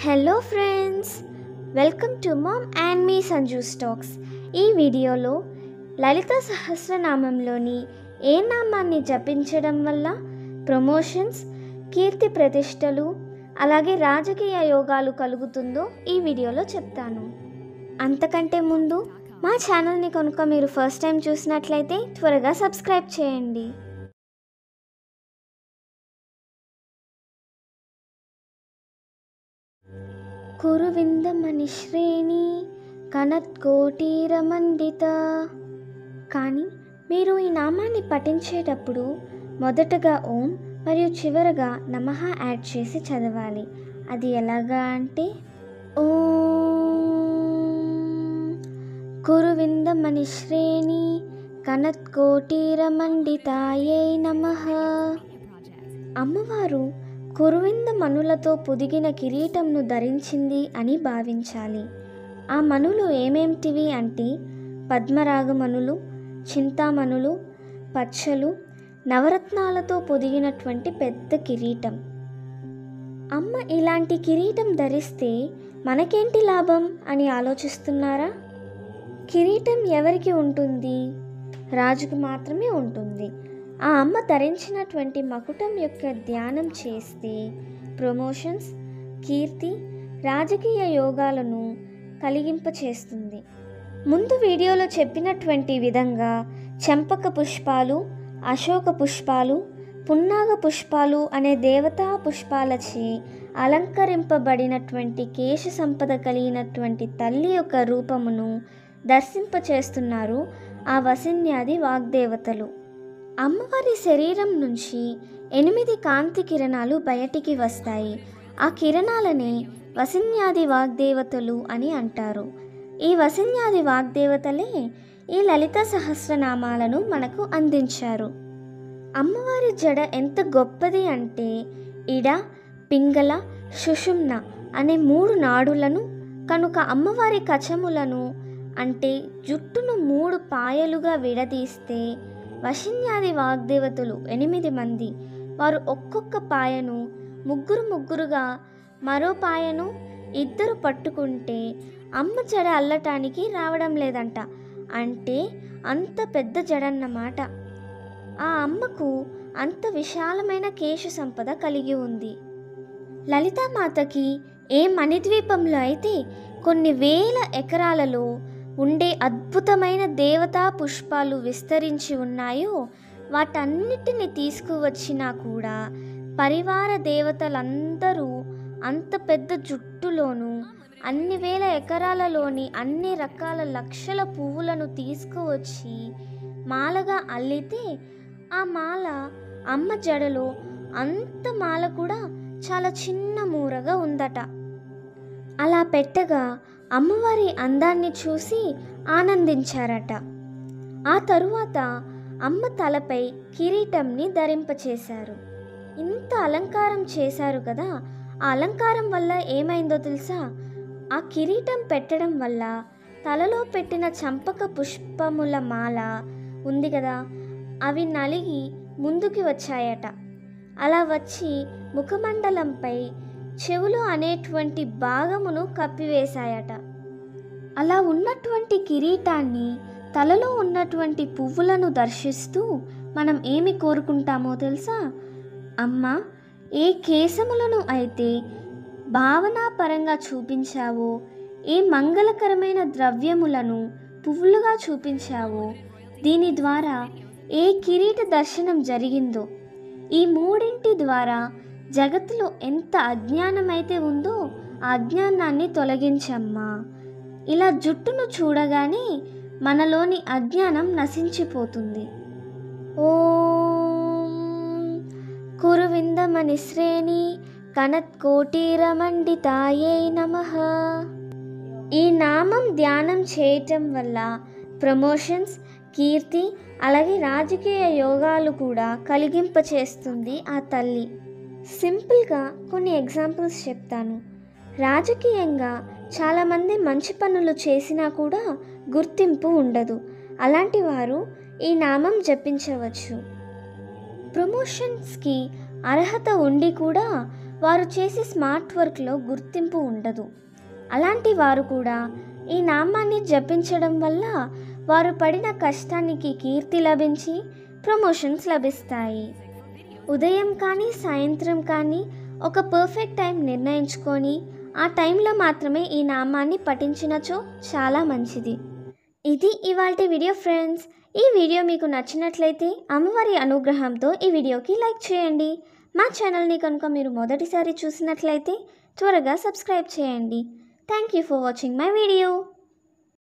hello friends welcome to mom and me Sanju stocks ఈ వీడియోలో లలిత సహస్రనామంలోని ఏ నామాన్ని జపించడం వల్ల ప్రమోషన్స్ కీర్తి ప్రతిష్టలు అలాగే రాజకీయ యోగాలు కలుగుతుందో ఈ వీడియోలో చెప్తాను అంతకంటే ముందు మా ఛానల్ని కనుక మీరు ఫస్ట్ టైం చూసినట్లయితే త్వరగా సబ్స్క్రైబ్ చేయండి కురువిందమణి శ్రేణి కనత్కోటీరమండిత కానీ మీరు ఈ నామాన్ని పఠించేటప్పుడు మొదటగా ఓం మరియు చివరగా నమః యాడ్ చేసి చదవాలి అది ఎలాగా అంటే ఓం కురువిందమణి శ్రేణి కనత్కోటీరమండితాయై నమః అమ్మవారు కురువింద మనులతో పొదిగిన కిరీటంను ధరించింది అని భావించాలి ఆ మనులు ఏమేమిటివి అంటే పద్మరాగమనులు చింతామణులు పచ్చలు నవరత్నాలతో పొదిగినటువంటి పెద్ద కిరీటం అమ్మ ఇలాంటి కిరీటం ధరిస్తే మనకేంటి లాభం అని ఆలోచిస్తున్నారా కిరీటం ఎవరికి ఉంటుంది రాజుకు మాత్రమే ఉంటుంది ఆ అమ్మ ధరించినటువంటి మకుటం యొక్క ధ్యానం చేస్తే ప్రమోషన్స్ కీర్తి రాజకీయ యోగాలను కలిగింపచేస్తుంది ముందు వీడియోలో చెప్పినటువంటి విధంగా చెంపక పుష్పాలు అశోక పుష్పాలు పున్నాగ పుష్పాలు అనే దేవతా పుష్పాలచే అలంకరింపబడినటువంటి కేశ సంపద కలిగినటువంటి తల్లి యొక్క రూపమును దర్శింపచేస్తున్నారు ఆ వసిన్యాది వాగ్దేవతలు అమ్మవారి శరీరం నుంచి ఎనిమిది కాంతి కిరణాలు బయటికి వస్తాయి ఆ కిరణాలనే వసిన్యాది వాగ్దేవతలు అని అంటారు ఈ వసిన్యాది వాగ్దేవతలే ఈ లలిత సహస్రనామాలను మనకు అందించారు అమ్మవారి జడ ఎంత గొప్పది అంటే ఇడ పింగళ సుషుమ్న అనే మూడు నాడులను కనుక అమ్మవారి కచములను అంటే జుట్టును మూడు పాయలుగా విడదీస్తే వశిన్యాది వాగ్దేవతలు ఎనిమిది మంది వారు ఒక్కొక్క పాయను ముగ్గురు ముగ్గురుగా మరో పాయను ఇద్దరు పట్టుకుంటే అమ్మ జడ అల్లటానికి రావడం లేదంట అంటే అంత పెద్ద జడన్నమాట ఆ అమ్మకు అంత విశాలమైన కేశ సంపద కలిగి ఉంది లలితామాతకి ఏ మణిద్వీపంలో అయితే కొన్ని వేల ఎకరాలలో ఉండే అద్భుతమైన దేవతా పుష్పాలు విస్తరించి ఉన్నాయో వాటన్నిటిని తీసుకువచ్చినా కూడా పరివార దేవతలందరూ అంత పెద్ద జుట్టులోనూ అన్ని వేల ఎకరాలలోని అన్ని రకాల లక్షల పువ్వులను తీసుకువచ్చి మాలగా అల్లితే ఆ మాల అమ్మ జడలో అంత మాల కూడా చాలా చిన్న మూరగా ఉందట అలా పెట్టగా అమ్మవారి అందాన్ని చూసి ఆనందించారట ఆ తరువాత అమ్మ తలపై కిరీటంని ధరింపచేశారు ఇంత అలంకారం చేశారు కదా ఆ అలంకారం వల్ల ఏమైందో తెలుసా ఆ కిరీటం పెట్టడం వల్ల తలలో పెట్టిన చంపక పుష్పముల మాల ఉంది కదా అవి నలిగి ముందుకి వచ్చాయట అలా వచ్చి ముఖమండలంపై చెవులు అనేటువంటి భాగమును కప్పివేశాయట అలా ఉన్నటువంటి కిరీటాన్ని తలలో ఉన్నటువంటి పువ్వులను దర్శిస్తూ మనం ఏమి కోరుకుంటామో తెలుసా అమ్మ ఏ కేశములను అయితే భావనాపరంగా చూపించావో ఏ మంగళకరమైన ద్రవ్యములను పువ్వులుగా చూపించావో దీని ద్వారా ఏ కిరీట దర్శనం జరిగిందో ఈ మూడింటి ద్వారా జగత్తులో ఎంత అజ్ఞానమైతే ఉందో ఆ అజ్ఞానాన్ని తొలగించమ్మా ఇలా జుట్టును చూడగానే మనలోని అజ్ఞానం నశించిపోతుంది ఓం కురువిందమణి శ్రేణి కనత్కోటీరమండితాయై నమ ఈ నామం ధ్యానం చేయటం వల్ల ప్రమోషన్స్ కీర్తి అలాగే రాజకీయ యోగాలు కూడా కలిగింపచేస్తుంది ఆ తల్లి సింపుల్గా కొన్ని ఎగ్జాంపుల్స్ చెప్తాను రాజకీయంగా చాలామంది మంచి పనులు చేసినా కూడా గుర్తింపు ఉండదు అలాంటి వారు ఈ నామం జపించవచ్చు ప్రమోషన్స్కి అర్హత ఉండి కూడా వారు చేసే స్మార్ట్ వర్క్లో గుర్తింపు ఉండదు అలాంటి వారు కూడా ఈ నామాన్ని జపించడం వల్ల వారు పడిన కష్టానికి కీర్తి లభించి ప్రమోషన్స్ లభిస్తాయి ఉదయం కానీ సాయంత్రం కానీ ఒక పర్ఫెక్ట్ టైం నిర్ణయించుకొని ఆ టైంలో మాత్రమే ఈ నామాన్ని పఠించినచో చాలా మంచిది ఇది ఇవాళ వీడియో ఫ్రెండ్స్ ఈ వీడియో మీకు నచ్చినట్లయితే అమ్మవారి అనుగ్రహంతో ఈ వీడియోకి లైక్ చేయండి మా ఛానల్ని కనుక మీరు మొదటిసారి చూసినట్లయితే త్వరగా సబ్స్క్రైబ్ చేయండి thank you for watching my video